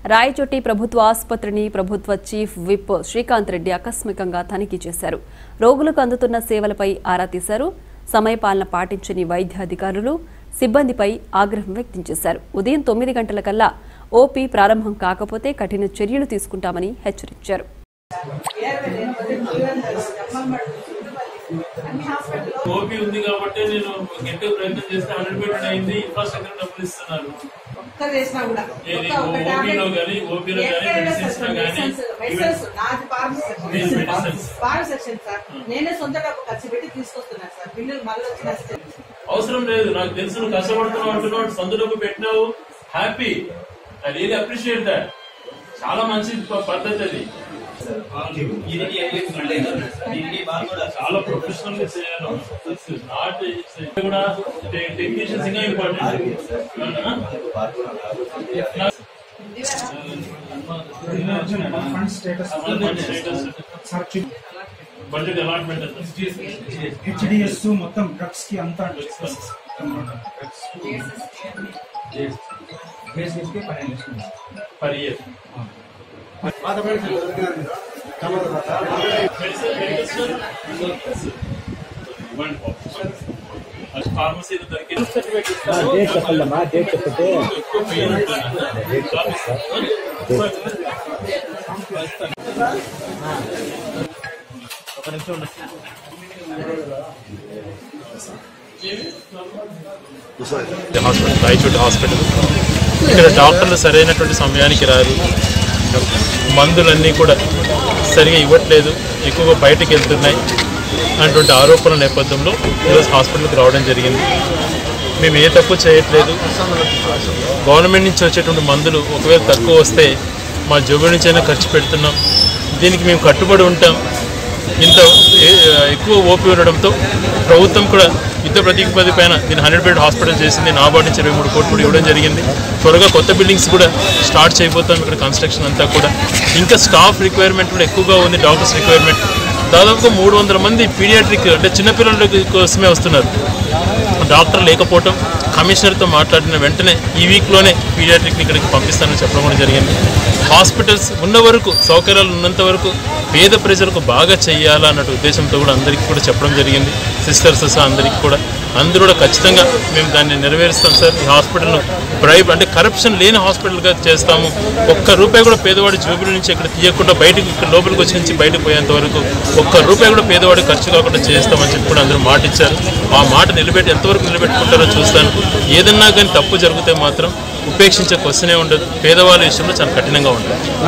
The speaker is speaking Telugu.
రాయచోటి ప్రభుత్వ ఆసుపత్రిని ప్రభుత్వ చీఫ్ విప్ శ్రీకాంత్ రెడ్డి ఆకస్మికంగా తనిఖీ చేశారు రోగులకు అందుతున్న సేవలపై ఆరా తీశారు సమయపాలన పాటించని వైద్యాధికారులు సిబ్బందిపై ఆగ్రహం వ్యక్తం చేశారు ఉదయం తొమ్మిది గంటల కల్లా ఓపీ ప్రారంభం కాకపోతే కఠిన చర్యలు తీసుకుంటామని హెచ్చరించారు ఓపీ ఉంది కాబట్టి నేను గట్టిగా ప్రయత్నం చేస్తే హండ్రెడ్ పర్సెంట్ అయింది ఇన్ఫ్రాస్ట్రక్చర్ డబ్బులు ఇస్తున్నారు ఒక్క వేసినా కూడా ఏది? ఒక్క ఒక ఓపీలో టాబ్లెట్ గానీ, ఓపీలో గానీ, ఎక్కడైనా మెడిసిన్స్ సార్ లో గానీ, మెడిసిన్స్, మెడిసిన్స్, నాది ఫార్మసీ నేను section. Medicines. Pharmacy section sir నేనే సొంత డబ్బు ఖర్చు పెట్టి తీసుకొస్తున్నాను సార్ బిల్లులు మళ్ళీ వచ్చిన అవసరం లేదు నాకు తెలుసు నువ్వు కష్టపడుతున్నావు అంటున్నావు సొంత డబ్బు పెట్టినావు happy I really appreciate that చాలా మంచి ప- పద్ధతి అది చాలా ప్రొఫెషనల్ గా చేయాలి నాట్ కూడా టెక్నీషియన్స్ ఇంకా important fund status budget allotment HDS మొత్తం డ్రగ్స్ కి అంతా పర్ ఇయర్ ఫార్మసీ దొరికి డేట్ చెప్పండమ్మా డేట్ చెప్పండి ఎక్కువ పెయిన్ హాస్పిటల్ రాయచోటి హాస్పిటల్ ఇక్కడ డాక్టర్లు సరైనటువంటి సమయానికి రారు మందులన్నీ కూడా సరిగా ఇవ్వట్లేదు ఎక్కువగా బయటకు వెళ్తున్నాయి అటువంటి ఆరోపణల నేపథ్యంలో ఈరోజు హాస్పిటల్కి రావడం జరిగింది మేము ఏ తప్పు చేయట్లేదు గవర్నమెంట్ నుంచి వచ్చేటువంటి మందులు ఒకవేళ తక్కువ వస్తే మా జోబు నుంచి అయినా ఖర్చు పెడుతున్నాం దీనికి మేము కట్టుబడి ఉంటాం ఇంత ఏ- ఎక్కువ ఓపీ ఉండడంతో ప్రభుత్వం కూడా యుద్ధ ప్రతిపది పైన దీన్ని హండ్రెడ్ బెడ్ హాస్పిటల్ చేసింది నాబార్డు నుంచి ఇరవై మూడు కోట్లు కూడా ఇవ్వడం జరిగింది త్వరగా కొత్త బిల్డింగ్స్ కూడా స్టార్ట్ చేయబోతాం ఇక్కడ కన్స్ట్రక్షన్ అంతా కూడా ఇంకా స్టాఫ్ రిక్వైర్మెంట్ కూడా ఎక్కువగా ఉంది డాక్టర్స్ రిక్వైర్మెంట్ దాదాపుగా మూడు వందల మంది పీడియాట్రిక్ అంటే చిన్నపిల్లల కోసమే వస్తున్నారు డాక్టర్ లేకపోవటం కమిషనర్తో మాట్లాడిన వెంటనే ఈ వీక్లోనే పీడియాట్రిక్ని ఇక్కడికి పంపిస్తానని చెప్పడం కూడా జరిగింది హాస్పిటల్స్ ఉన్న వరకు సౌకర్యాలు ఉన్నంత వరకు పేద ప్రజలకు బాగా చేయాలన్న ఉద్దేశంతో కూడా అందరికీ కూడా చెప్పడం జరిగింది సిస్టర్స్ అందరికీ కూడా అందరూ కూడా ఖచ్చితంగా మేము దాన్ని నెరవేరుస్తాం సార్ ఈ హాస్పిటల్ను బ్రైబ్ అంటే కరప్షన్ లేని హాస్పిటల్గా చేస్తాము ఒక్క రూపాయి కూడా పేదవాడి జోబుల నుంచి ఇక్కడ తీయకుండా బయటకు ఇక్కడ లోపలికి వచ్చి నుంచి బయటకు పోయేంత వరకు ఒక్క రూపాయి కూడా పేదవాడి ఖర్చు కాకుండా చేస్తామని చెప్పి కూడా అందరూ మాట ఇచ్చారు ఆ మాట నిలబెట్టి ఎంతవరకు నిలబెట్టుకుంటారో చూస్తాను ఏదన్నా కానీ తప్పు జరిగితే మాత్రం ఉపేక్షించే క్వశ్చనే ఉండదు పేదవాళ్ళ విషయంలో చాలా కఠినంగా ఉంటుంది